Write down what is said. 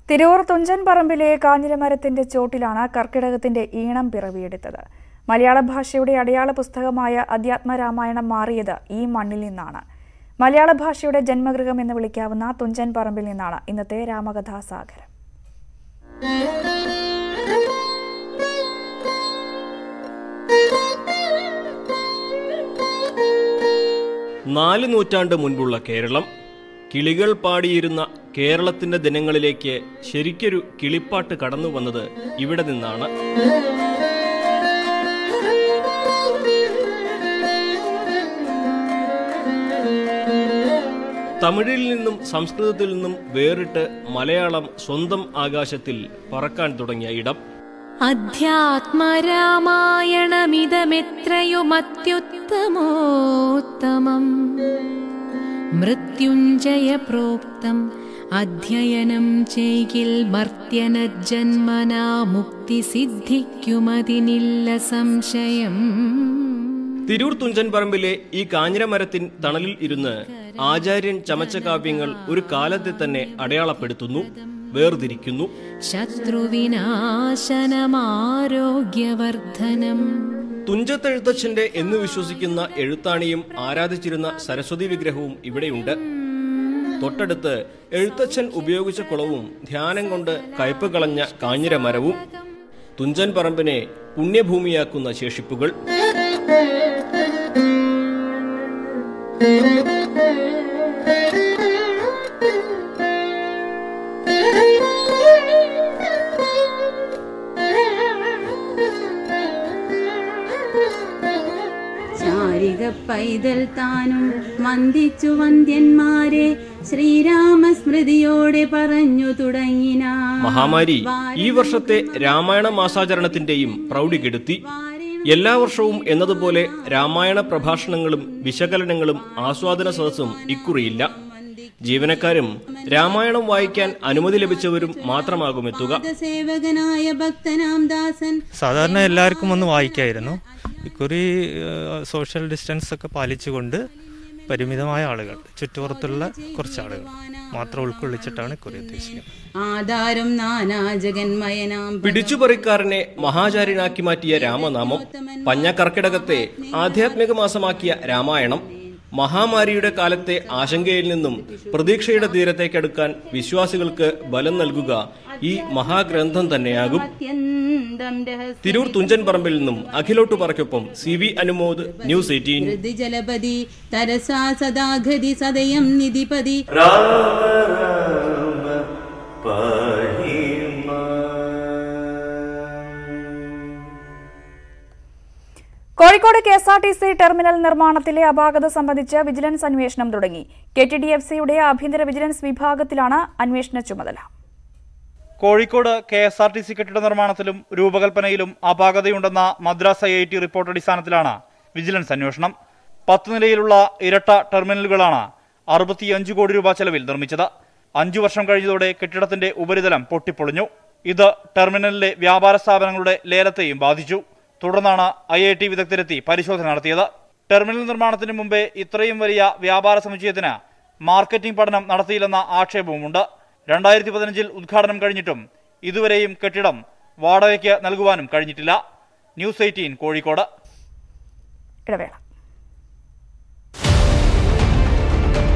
തിരൂർ തുഞ്ചൻ പറമ്പിലെ കാഞ്ഞിരമരത്തിന്റെ ചോട്ടിലാണ് കർക്കിടകത്തിന്റെ ഈണം പിറവിയെടുത്തത് മലയാള ഭാഷയുടെ അടയാള പുസ്തകമായ അധ്യാത്മരാമായണം മാറിയത് ഈ മണ്ണിൽ നിന്നാണ് മലയാള ഭാഷയുടെ ജന്മഗൃഹം എന്ന് വിളിക്കാവുന്ന തുഞ്ചൻ പറമ്പിൽ നിന്നാണ് ഇന്നത്തെ രാമകഥാസാഗരം നാല് നൂറ്റാണ്ട് മുൻപുള്ള കേരളം കിളികൾ പാടിയിരുന്ന കേരളത്തിന്റെ ദിനങ്ങളിലേക്ക് ശരിക്കൊരു കിളിപ്പാട്ട് കടന്നു വന്നത് ഇവിടെ നിന്നാണ് തമിഴിൽ നിന്നും സംസ്കൃതത്തിൽ നിന്നും വേറിട്ട് മലയാളം സ്വന്തം ആകാശത്തിൽ പറക്കാൻ തുടങ്ങിയ ഇടം അധ്യാത്മരാമായണമിതമെത്രയുമത്യുത്തമോത്തമം മൃത്യുഞ്ജയ പ്രോക്തം അധ്യയനം ചെയ്കിൽ മർത്യനജന്മനാ മുക്തി സിദ്ധിക്കുമതിനില്ല സംശയം തിരൂർ തുഞ്ചൻ പറമ്പിലെ ഈ കാഞ്ഞിരമരത്തിൻ തണലിൽ ഇരുന്ന് ആചാര്യൻ ചമച്ച കാവ്യങ്ങൾ ഒരു കാലത്തെ തന്നെ അടയാളപ്പെടുത്തുന്നു വേർതിരിക്കുന്നു ശത്രുവിനാശനമാരോഗ്യവർദ്ധനം തുഞ്ചത്തെഴുത്തച്ഛന്റെ എന്ന് വിശ്വസിക്കുന്ന എഴുത്താണിയും ആരാധിച്ചിരുന്ന സരസ്വതി വിഗ്രഹവും ഇവിടെയുണ്ട് തൊട്ടടുത്ത് എഴുത്തച്ഛൻ ഉപയോഗിച്ച കുളവും ധ്യാനം കൊണ്ട് കയ്പ് കളഞ്ഞ കാഞ്ഞിര മരവും തുഞ്ചൻ പറമ്പിനെ പുണ്യഭൂമിയാക്കുന്ന ശേഷിപ്പുകൾ ചാരിക പൈതൽ താനും വന്ദിച്ചു വന്ദ്യന്മാരെ ശ്രീരാമസ്മൃതിയോടെ പറഞ്ഞു തുടങ്ങിന മഹാമാരി ഈ വർഷത്തെ രാമായണ മാസാചരണത്തിന്റെയും പ്രൗഢി കെടുത്തി എല്ലാ വർഷവും എന്നതുപോലെ രാമായണ പ്രഭാഷണങ്ങളും വിശകലനങ്ങളും ആസ്വാദന സദസ്സും ഇക്കുറിയില്ല ജീവനക്കാരും രാമായണം വായിക്കാൻ അനുമതി ലഭിച്ചവരും മാത്രമാകും എത്തുക സേവകനായ ഭക്തനാം ദാസൻ സാധാരണ എല്ലാവർക്കും ഒന്ന് വായിക്കായിരുന്നു ഇക്കുറി ഏഹ്, സോഷ്യൽ ഡിസ്റ്റൻസ് ഒക്കെ പാലിച്ചുകൊണ്ട് പരിമിതമായ ആളുകൾ ചുറ്റുപുറത്തുള്ള കുറച്ച് ആളുകൾ മാത്രം ഉൾക്കൊള്ളിച്ചിട്ടാണ് ഇക്കുറി ഉദ്ദേശിക്കുന്നത് ആധാരം നാനാ ജഗന്മയനാം പിടിച്ചുപറിക്കാരനെ മഹാചാര്യനാക്കി മാറ്റിയ രാമനാമം പഞ്ഞക്കർക്കിടകത്തെ ആധ്യാത്മിക മാസമാക്കിയ രാമായണം മഹാമാരിയുടെ കാലത്തെ ആശങ്കയിൽ നിന്നും പ്രതീക്ഷയുടെ തീരത്തേക്കടുക്കാൻ വിശ്വാസികൾക്ക് ബലം നൽകുക ഈ മഹാഗ്രന്ഥം തന്നെയാകും അത്യന്തം രഹസ്യ തിരൂർ തുഞ്ചൻ പറമ്പിൽ നിന്നും അഖിലോട്ടു പറയ്ക്കൊപ്പം C V Anumod news eighteen ജലപതി തരസാ സദാഗതി സദയം നിധിപതി Kozhikode K S R T C terminal നിർമ്മാണത്തിലെ അപാകത സംബന്ധിച്ച് വിജിലൻസ് അന്വേഷണം തുടങ്ങി കെ ടി ഡി എഫ് സിയുടെ ആഭ്യന്തര വിജിലൻസ് വിഭാഗത്തിലാണ് അന്വേഷണ ചുമതല Kozhikode K S R T C കെട്ടിട നിർമ്മാണത്തിലും രൂപകൽപ്പനയിലും അപാകതയുണ്ടെന്ന Madras I I T report അടിസ്ഥാനത്തിലാണ് വിജിലൻസ് അന്വേഷണം പത്ത് നിലയിലുള്ള ഇരട്ട ടെർമിനലുകളാണ് അറുപത്തിയഞ്ച് കോടി രൂപ ചെലവിൽ നിർമ്മിച്ചത് അഞ്ചു വർഷം കഴിഞ്ഞതോടെ കെട്ടിടത്തിന്റെ ഉപരിതലം പൊട്ടിപ്പൊളിഞ്ഞു ഇത് ടെർമിനലിലെ വ്യാപാര സ്ഥാപനങ്ങളുടെ ലേലത്തെയും ബാധിച്ചു തുടർന്നാണ് ഐ ഐ ടി വിദഗ്ധരെത്തി പരിശോധന നടത്തിയത് ടെർമിനൽ നിർമ്മാണത്തിന് മുമ്പേ ഇത്രയും വലിയ വ്യാപാര സമുച്ചയത്തിന് മാർക്കറ്റിംഗ് പഠനം നടത്തിയില്ലെന്ന ആക്ഷേപവുമുണ്ട് രണ്ടായിരത്തി പതിനഞ്ചിൽ ഉദ്ഘാടനം കഴിഞ്ഞിട്ടും ഇതുവരെയും കെട്ടിടം വാടകയ്ക്ക് നൽകുവാനും കഴിഞ്ഞിട്ടില്ല ന്യൂസ് എയ്റ്റീൻ കോഴിക്കോട് ഇടവേള